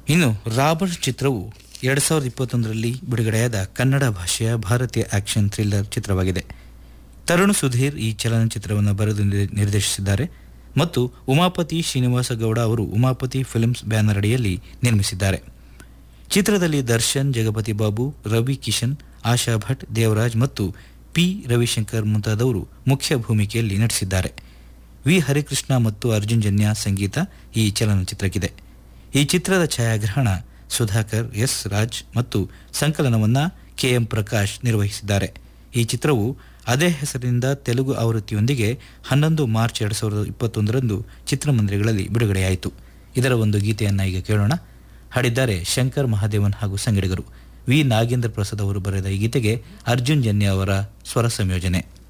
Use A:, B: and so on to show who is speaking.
A: ಇನ್ನು ರಾಬರ್ಟ್ ಚಿತ್ರವು ಎರಡು ಸಾವಿರದ ಇಪ್ಪತ್ತೊಂದರಲ್ಲಿ ಬಿಡುಗಡೆಯಾದ ಕನ್ನಡ ಭಾಷೆಯ ಭಾರತೀಯ ಆಕ್ಷನ್ ಥ್ರಿಲ್ಲರ್ ಚಿತ್ರವಾಗಿದೆ ತರುಣ್ ಸುಧೀರ್ ಈ ಚಲನಚಿತ್ರವನ್ನು ಬರೆದು ನಿರ್- ನಿರ್ದೇಶಿಸಿದ್ದಾರೆ ಮತ್ತು ಉಮಾಪತಿ ಶ್ರೀನಿವಾಸ ಗೌಡ ಅವರು ಉಮಾಪತಿ ಫಿಲ್ಮ್ಸ್ ಬ್ಯಾನರ್ ಅಡಿಯಲ್ಲಿ ನಿರ್ಮಿಸಿದ್ದಾರೆ ಚಿತ್ರದಲ್ಲಿ ದರ್ಶನ್ ಜಗಪತಿ ಬಾಬು ರವಿ ಕಿಶನ್ ಆಶಾ ಭಟ್ ದೇವರಾಜ್ ಮತ್ತು ಪಿ ರವಿಶಂಕರ್ ಮುಂತಾದವರು ಮುಖ್ಯ ಭೂಮಿಕೆಯಲ್ಲಿ ನಟಿಸಿದ್ದಾರೆ ವಿ ಹರಿಕೃಷ್ಣ ಮತ್ತು ಅರ್ಜುನ್ ಜನ್ಯ ಸಂಗೀತ ಈ ಚಲನಚಿತ್ರಕ್ಕಿದೆ ಈ ಚಿತ್ರದ ಛಾಯಾಗ್ರಹಣ ಸುಧಾಕರ್ ಎಸ್ ರಾಜ್ ಮತ್ತು ಸಂಕಲನವನ್ನ ಕೆಎಂ ಪ್ರಕಾಶ್ ನಿರ್ವಹಿಸಿದ್ದಾರೆ ಈ ಚಿತ್ರವು ಅದೇ ಹೆಸರಿನಿಂದ ತೆಲುಗು ಆವೃತ್ತಿಯೊಂದಿಗೆ ಹನ್ನೊಂದು ಮಾರ್ಚ್ ಎರಡು ಸಾವಿರದ ಇಪ್ಪತ್ತೊಂದರಂದು ಚಿತ್ರಮಂದಿರಗಳಲ್ಲಿ ಬಿಡುಗಡೆಯಾಯಿತು ಇದರ ಒಂದು ಗೀತೆಯನ್ನ ಈಗ ಕೇಳೋಣ ಹಾಡಿದ್ದಾರೆ ಶಂಕರ್ ಮಹಾದೇವನ್ ಹಾಗೂ ಸಂಗಡಿಗರು ವಿ ನಾಗೇಂದ್ರ ಪ್ರಸಾದ್ ಅವರು ಬರೆದ ಈ ಗೀತೆಗೆ ಅರ್ಜುನ್ ಜನ್ಯ ಅವರ ಸ್ವರ ಸಂಯೋಜನೆ